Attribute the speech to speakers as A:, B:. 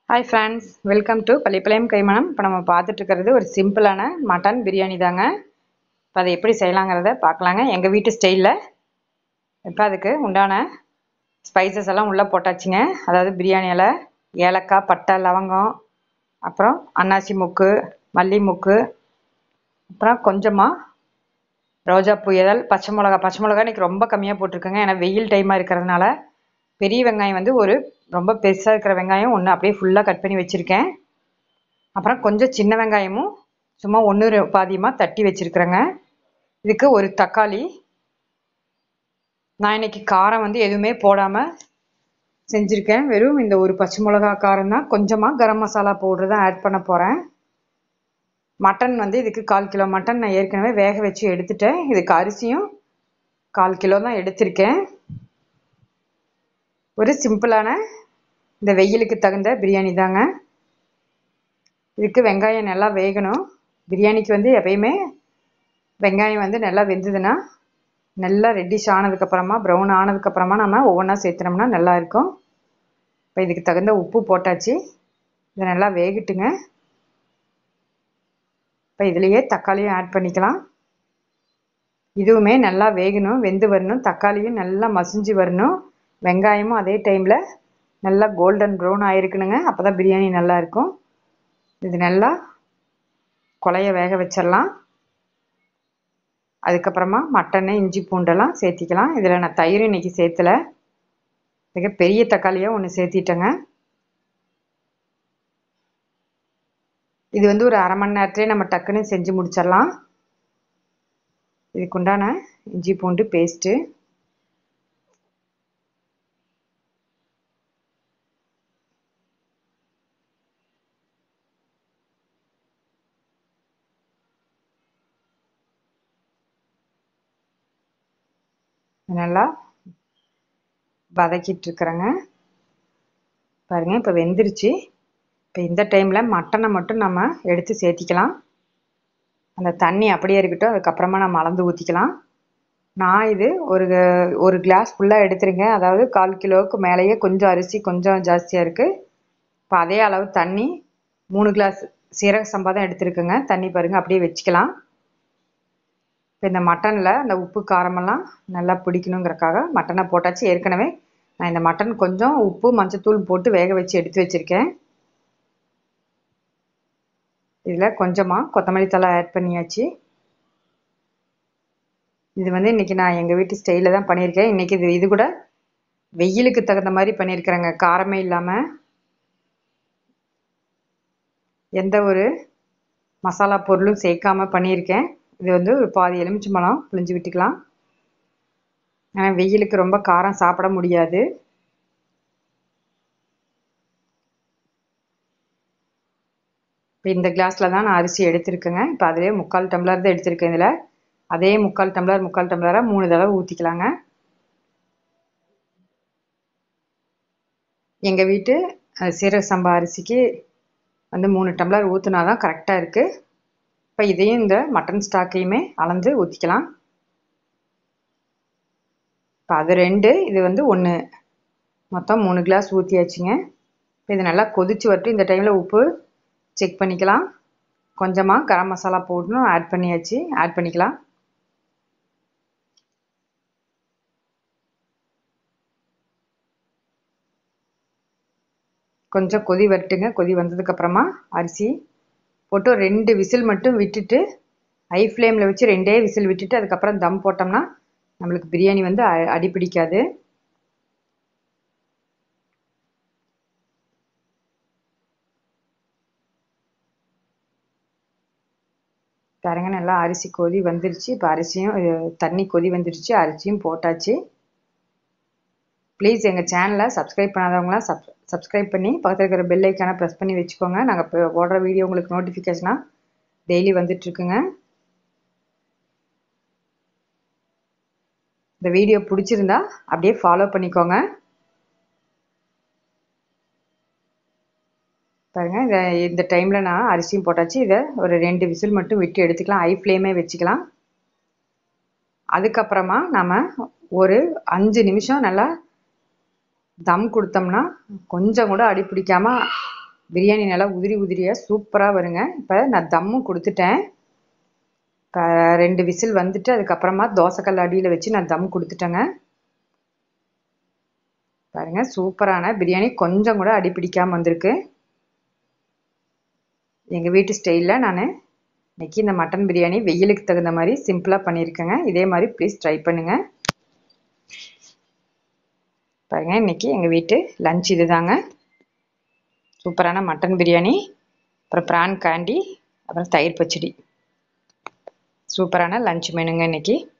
A: hi friends welcome to Pallipalayam கைமணம் இப்போ நம்ம பார்த்துட்டு இருக்கிறது ஒரு சிம்பிளான மட்டன் பிரியாணி தாங்க இப்போ அதை எப்படி செய்யலாங்கிறத பார்க்கலாங்க எங்கள் வீட்டு ஸ்டைலில் இப்போ அதுக்கு உண்டான ஸ்பைசஸ் எல்லாம் உள்ளே போட்டாச்சுங்க அதாவது பிரியாணி இலை ஏலக்காய் பட்டை லவங்கம் அப்புறம் அன்னாசி முக்கு மல்லி முக்கு அப்புறம் கொஞ்சமாக ரோஜாப்பூ இதழ் பச்சை மிளகா பச்சை மிளகா இன்றைக்கி ரொம்ப கம்மியாக போட்டிருக்கேங்க ஏன்னா வெயில் டைமாக இருக்கிறதுனால பெரிய வெங்காயம் வந்து ஒரு ரொம்ப பெருசாக இருக்கிற வெங்காயம் ஒன்று அப்படியே ஃபுல்லாக கட் பண்ணி வச்சுருக்கேன் அப்புறம் கொஞ்சம் சின்ன வெங்காயமும் சும்மா ஒன்று பாதியமாக தட்டி வச்சுருக்குறேங்க இதுக்கு ஒரு தக்காளி நான் இன்னைக்கு காரம் வந்து எதுவுமே போடாமல் செஞ்சுருக்கேன் வெறும் இந்த ஒரு பச்சை மிளகா காரம் தான் கொஞ்சமாக கரம் மசாலா பவுடர் தான் ஆட் பண்ண போகிறேன் மட்டன் வந்து இதுக்கு கால் கிலோ மட்டன் நான் ஏற்கனவே வேக வச்சு எடுத்துட்டேன் இதுக்கு அரிசியும் கால் கிலோ தான் எடுத்திருக்கேன் ஒரு சிம்பிளான இந்த வெயிலுக்கு தகுந்த பிரியாணி தாங்க இதுக்கு வெங்காயம் நல்லா வேகணும் பிரியாணிக்கு வந்து எப்பயுமே வெங்காயம் வந்து நல்லா வெந்ததுன்னா நல்லா ரெட்டிஷ் ஆனதுக்கப்புறமா ப்ரௌன் ஆனதுக்கப்புறமா நம்ம ஒவ்வொன்றா சேர்த்துனோம்னா நல்லா இருக்கும் இப்போ இதுக்கு தகுந்த உப்பு போட்டாச்சு இதை நல்லா வேகட்டுங்க இப்போ இதுலேயே தக்காளியும் ஆட் பண்ணிக்கலாம் இதுவுமே நல்லா வேகணும் வெந்து வரணும் தக்காளியும் நல்லா மசிஞ்சு வரணும் வெங்காயமும் அதே டைமில் நல்லா கோல்டன் ப்ரௌன் ஆயிருக்கணுங்க அப்போ தான் பிரியாணி நல்லா இருக்கும் இது நல்லா கொலைய வேக வச்சிடலாம் அதுக்கப்புறமா மட்டனை இஞ்சி பூண்டெல்லாம் சேர்த்திக்கலாம் இதில் நான் தயிர் இன்னைக்கு சேர்த்தல மிக பெரிய தக்காளியாக ஒன்று சேர்த்திட்டேங்க இது வந்து ஒரு அரை மணி நேரத்துலேயே நம்ம டக்குன்னு செஞ்சு முடிச்சிடலாம் இதுக்குண்டான இஞ்சி பூண்டு பேஸ்ட்டு நல்லா வதக்கிட்டு இருக்கிறேங்க பாருங்க இப்போ வெந்துருச்சு இப்போ இந்த டைமில் மட்டனை மட்டும் நம்ம எடுத்து சேர்த்திக்கலாம் அந்த தண்ணி அப்படியே இருக்கட்டும் அதுக்கப்புறமா நம்ம அளந்து ஊற்றிக்கலாம் நான் இது ஒரு ஒரு கிளாஸ் ஃபுல்லாக எடுத்துருங்க அதாவது கால் கிலோவுக்கு மேலேயே கொஞ்சம் அரிசி கொஞ்சம் ஜாஸ்தியாக இருக்குது இப்போ அதே அளவு தண்ணி மூணு கிளாஸ் சீரக சம்பா தான் எடுத்துருக்குங்க தண்ணி பாருங்கள் அப்படியே வச்சுக்கலாம் இப்போ இந்த மட்டனில் அந்த உப்பு காரமெல்லாம் நல்லா பிடிக்கணுங்கிறக்காக மட்டனை போட்டாச்சு ஏற்கனவே நான் இந்த மட்டன் கொஞ்சம் உப்பு மஞ்சத்தூள் போட்டு வேக வச்சு எடுத்து வச்சுருக்கேன் இதில் கொஞ்சமாக கொத்தமல்லி தலை ஆட் பண்ணியாச்சு இது வந்து இன்றைக்கி நான் எங்கள் வீட்டு ஸ்டைலில் தான் பண்ணியிருக்கேன் இன்றைக்கி இது இது கூட வெயிலுக்கு தகுந்த மாதிரி பண்ணியிருக்கிறேங்க காரமே இல்லாமல் எந்த ஒரு மசாலா பொருளும் சேர்க்காம பண்ணியிருக்கேன் இது வந்து ஒரு பாதி எலுமிச்சம்பழம் புளிஞ்சு விட்டுக்கலாம் ஏன்னா வெயிலுக்கு ரொம்ப காரம் சாப்பிட முடியாது இப்போ இந்த கிளாஸில் தான் நான் அரிசி எடுத்திருக்கேங்க இப்போ அதிலே முக்கால் டம்ளர் தான் எடுத்திருக்கேன் இதில் அதே முக்கால் டம்ளர் முக்கால் டம்ளராக மூணு தடவை ஊற்றிக்கலாங்க எங்கள் வீட்டு சீரக சம்பா அரிசிக்கு வந்து மூணு டம்ளர் ஊற்றுனா தான் கரெக்டாக இருக்குது இப்போ இதையும் இந்த மட்டன் ஸ்டாக்கையுமே அளந்து ஊற்றிக்கலாம் இப்போ அது ரெண்டு இது வந்து ஒன்று மொத்தம் மூணு கிளாஸ் ஊற்றியாச்சுங்க இப்போ இது நல்லா கொதிச்சு வரட்டும் இந்த டைமில் உப்பு செக் பண்ணிக்கலாம் கொஞ்சமாக கரம் மசாலா போடணும் ஆட் பண்ணியாச்சு ஆட் பண்ணிக்கலாம் கொஞ்சம் கொதி வரட்டுங்க கொதி வந்ததுக்கப்புறமா அரிசி போட்டு ரெண்டு விசில் மட்டும் விட்டுட்டு ஹை ஃப்ளேமில் வச்சு ரெண்டே விசில் விட்டுட்டு அதுக்கப்புறம் தம் போட்டோம்னா நம்மளுக்கு பிரியாணி வந்து அடி பிடிக்காது பாருங்க நல்லா அரிசி கொதி வந்துருச்சு இப்போ அரிசியும் தண்ணி கொதி வந்துருச்சு அரிசியும் போட்டாச்சு ப்ளீஸ் எங்கள் சேனலை சப்ஸ்கிரைப் பண்ணாதவங்களாம் சப் சப்ஸ்கிரைப் பண்ணி பக்கத்தில் இருக்கிற பெல் ஐக்கானை ப்ரெஸ் பண்ணி வச்சுக்கோங்க நாங்கள் இப்போ போடுற வீடியோ உங்களுக்கு நோட்டிஃபிகேஷனாக டெய்லி வந்துட்டுருக்குங்க இந்த வீடியோ பிடிச்சிருந்தா அப்படியே ஃபாலோ பண்ணிக்கோங்க பாருங்கள் இதை இந்த டைமில் நான் அரிசியும் போட்டாச்சு இதை ஒரு ரெண்டு விசில் மட்டும் விட்டு எடுத்துக்கலாம் ஹை ஃப்ளேமே வச்சுக்கலாம் அதுக்கப்புறமா நம்ம ஒரு அஞ்சு நிமிஷம் நல்லா தம் கொடுத்தோம்னா கொஞ்சம் கூட அடி பிடிக்காம பிரியாணி நல்லா உதிரி உதிரியாக சூப்பராக வருங்க இப்போ நான் தம்மும் கொடுத்துட்டேன் இப்போ ரெண்டு விசில் வந்துட்டு அதுக்கப்புறமா தோசைக்கல் அடியில் வச்சு நான் தம் கொடுத்துட்டேங்க பாருங்க சூப்பரான பிரியாணி கொஞ்சம் கூட அடி பிடிக்காமல் வந்திருக்கு எங்கள் வீட்டு ஸ்டைலில் நான் இன்றைக்கி இந்த மட்டன் பிரியாணி வெயிலுக்கு தகுந்த மாதிரி சிம்பிளாக பண்ணியிருக்கேங்க இதே மாதிரி ப்ளீஸ் ட்ரை பண்ணுங்கள் பாருங்கள் இன்றைக்கி எங்கள் வீட்டு லஞ்ச் இது தாங்க சூப்பரான மட்டன் பிரியாணி அப்புறம் ப்ரான் கேண்டி அப்புறம் தயிர் பச்சடி சூப்பரான லஞ்ச் மெனுங்க இன்றைக்கி